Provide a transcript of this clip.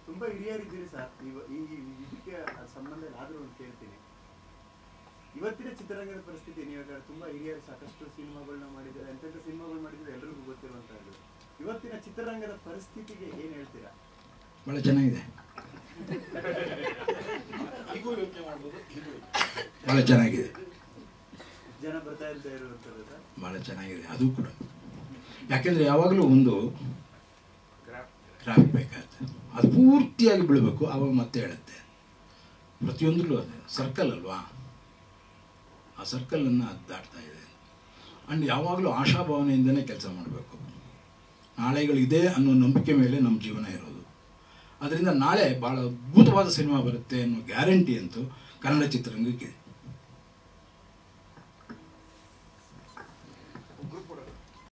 ತುಂಬಾ ಹಿರಿಯರಿದ್ದೀರಿ ಸರ್ ಇವ- ಈ ಈ- ಇದಕ್ಕೆ ಸಂಬಂಧ ಆದ್ರೂ ಅಂತ ಕೇಳ್ತೀನಿ ಇವತ್ತಿನ ಚಿತ್ರರಂಗದ ಪರಿಸ್ಥಿತಿ ನೀವು ಯಾಕಂದ್ರೆ ತುಂಬಾ ಹಿರಿಯರು ಸಾಕಷ್ಟು ಸಿನಿಮಾಗಳನ್ನ ಮಾಡಿದ್ದಾರೆ ಎಂತೆಂಥ ಸಿನಿಮಾಗಳು ಮಾಡಿದ್ರೆ ಎಲ್ರಿಗೂ ಗೊತ್ತಿರುವಂತಹದ್ದು ಇವತ್ತಿನ ಚಿತ್ರರಂಗದ ಪರಿಸ್ಥಿತಿಗೆ ಏನ್ ಹೇಳ್ತೀರಾ ಭಾಳ ಚೆನ್ನಾಗಿದೆ ಹೀಗೂ ಯೋಚನೆ ಮಾಡ್ಬೋದು ಹೀಗೂ ಭಾಳ ಚೆನ್ನಾಗಿದೆ ಜನ ಬರ್ತಾ ಇಲ್ದೇ ಇರುವಂತದ್ದು ಸರ್ ಭಾಳ ಚೆನ್ನಾಗಿದೆ ಅದು ಕೂಡ ಯಾಕೆಂದರೆ ಯಾವಾಗಲೂ ಒಂದು ಗ್ರಾಫ್ ಬೇಕಾಗುತ್ತೆ ಅದು ಪೂರ್ತಿಯಾಗಿ ಬೀಳಬೇಕು ಆವಾಗ ಮತ್ತೆ ಹೇಳುತ್ತೆ ಪ್ರತಿಯೊಂದರಲ್ಲೂ ಅದೇ ಸರ್ಕಲ್ ಅಲ್ವಾ ಆ ಸರ್ಕಲನ್ನು ಅದು ದಾಟ್ತಾ ಇದೆ ಆ್ಯಂಡ್ ಯಾವಾಗಲೂ ಆಶಾಭಾವನೆಯಿಂದನೇ ಕೆಲಸ ಮಾಡಬೇಕು ನಾಳೆಗಳಿದೆ ಅನ್ನೋ ನಂಬಿಕೆ ಮೇಲೆ ನಮ್ಮ ಜೀವನ ಇರೋದು ಅದರಿಂದ ನಾಳೆ ಭಾಳ ಅದ್ಭುತವಾದ ಸಿನಿಮಾ ಬರುತ್ತೆ ಅನ್ನೋ ಗ್ಯಾರಂಟಿ ಅಂತೂ ಕನ್ನಡ ಚಿತ್ರರಂಗಕ್ಕಿದೆ